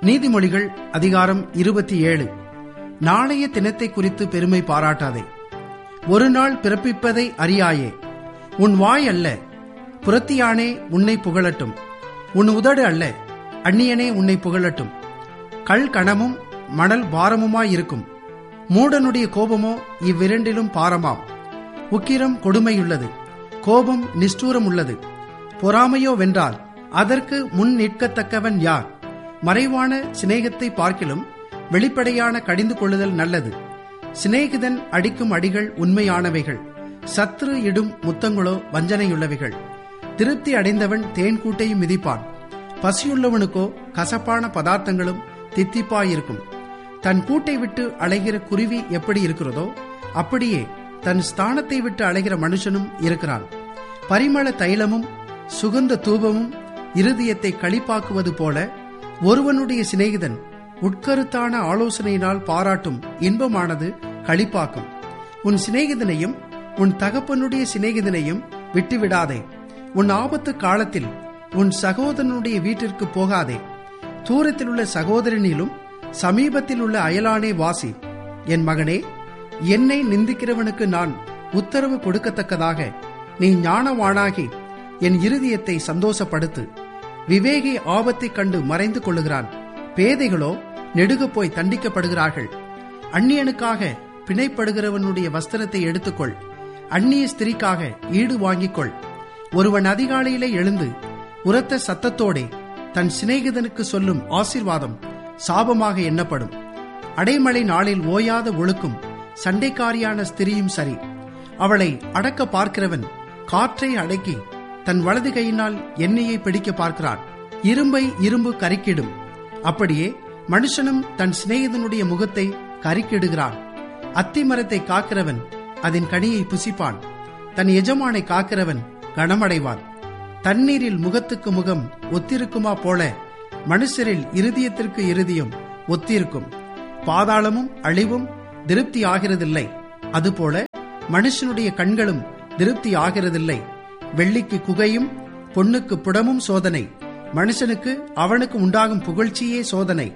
நீதிமொழிகள் அதிகாரம் இருபத்தி ஏழு நாளைய தினத்தை குறித்து பெருமை பாராட்டாதே ஒரு நாள் பிறப்பிப்பதை அறியாயே உன் வாய் அல்ல புறத்தியானே உன்னை புகழட்டும் உன் உதடு அல்ல அந்நியனே உன்னை புகழட்டும் கல் கணமும் மணல் பாரமுமாயிருக்கும் மூடனுடைய கோபமோ இவ்விரண்டிலும் பாரமாம் உக்கிரம் கொடுமையுள்ளது கோபம் நிஷ்டூரம் உள்ளது பொறாமையோ வென்றால் அதற்கு முன் நிற்கத்தக்கவன் யார் மறைவான சிநேகத்தை பார்க்கிலும் வெளிப்படையான கடிந்து கொள்ளுதல் நல்லது சிநேகிதன் அடிக்கும் அடிகள் உண்மையானவைகள் சத்ரு இடும் முத்தங்களோ வஞ்சனையுள்ளவைகள் திருப்தி அடைந்தவன் தேன்கூட்டையும் மிதிப்பான் பசியுள்ளவனுக்கோ கசப்பான பதார்த்தங்களும் தித்திப்பாயிருக்கும் தன் கூட்டை விட்டு அலைகிற குருவி எப்படி இருக்கிறதோ அப்படியே தன் ஸ்தானத்தை விட்டு அலைகிற மனுஷனும் இருக்கிறான் பரிமள தைலமும் சுகந்த தூபமும் இருதயத்தை களிப்பாக்குவது போல ஒருவனுடைய சிநேகிதன் உட்கருத்தான ஆலோசனையினால் பாராட்டும் இன்பமானது களிப்பாக்கும் உன் சிநேகிதனையும் உன் தகப்பனுடைய சிநேகிதனையும் விட்டுவிடாதே உன் ஆபத்து காலத்தில் உன் சகோதரனுடைய வீட்டிற்கு போகாதே தூரத்தில் உள்ள சகோதரனிலும் சமீபத்தில் உள்ள அயலானே வாசி என் மகனே என்னை நிந்திக்கிறவனுக்கு நான் உத்தரவு கொடுக்கத்தக்கதாக நீ ஞானவானாகி என் இருதயத்தை சந்தோஷப்படுத்து விவேகி ஆபத்தைக் கண்டு மறைந்து கொள்ளுகிறான் பேதைகளோ நெடுக போய் தண்டிக்கப்படுகிறார்கள் அந்நியனுக்காக பிணைப்படுகிறவனுடைய வஸ்திரத்தை எடுத்துக்கொள் அந்நிய ஸ்திரிக்காக ஈடு வாங்கிக்கொள் ஒருவன் அதிகாலையிலே எழுந்து உரத்த சத்தத்தோடே தன் சிநேகிதனுக்கு சொல்லும் ஆசீர்வாதம் சாபமாக எண்ணப்படும் அடைமழை நாளில் ஓயாத ஒழுக்கும் சண்டைக்காரியான ஸ்திரியும் சரி அவளை அடக்க பார்க்கிறவன் காற்றை அடக்கி தன் வலது கையினால் எண்ணெயை பிடிக்க பார்க்கிறான் இரும்பை இரும்பு கரிக்கிடும் அப்படியே மனுஷனும் தன் சிநேகிதனுடைய முகத்தை கரிக்கிடுகிறான் அத்தி மரத்தை காக்கிறவன் அதன் கனியை புசிப்பான் தன் எஜமானை காக்கிறவன் கனமடைவான் தண்ணீரில் முகத்துக்கு முகம் ஒத்திருக்குமா போல மனுஷரில் இருதயத்திற்கு இருதயம் ஒத்திருக்கும் பாதாளமும் அழிவும் திருப்தி ஆகிறதில்லை அதுபோல மனுஷனுடைய கண்களும் திருப்தி ஆகிறதில்லை வெள்ளிக்கு குகையும் பொன்னுக்கு புடமும் சோதனை மனுஷனுக்கு அவனுக்கு உண்டாகும் புகழ்ச்சியே சோதனை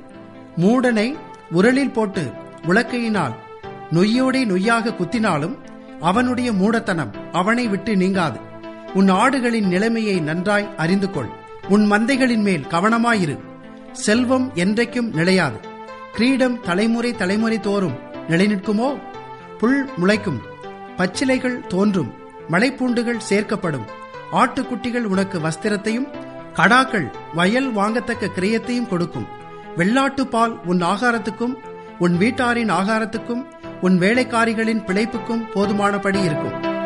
மூடனை உரலில் போட்டு உலக்கையினால் நொய்யோடே நொய்யாக குத்தினாலும் அவனுடைய மூடத்தனம் அவனை விட்டு நீங்காது உன் ஆடுகளின் நிலைமையை நன்றாய் அறிந்து கொள் உன் மந்தைகளின் மேல் கவனமாயிரு செல்வம் என்றைக்கும் நிலையாது கிரீடம் தலைமுறை தலைமுறை தோறும் நிலைநிற்குமோ புல் முளைக்கும் பச்சிலைகள் தோன்றும் மலைப்பூண்டுகள் சேர்க்கப்படும் ஆட்டுக்குட்டிகள் உனக்கு வஸ்திரத்தையும் கடாக்கள் வயல் வாங்கத்தக்க கிரியத்தையும் கொடுக்கும் வெள்ளாட்டு பால் உன் ஆகாரத்துக்கும் உன் வீட்டாரின் ஆகாரத்துக்கும் உன் வேலைக்காரிகளின் பிழைப்புக்கும் போதுமானபடி இருக்கும்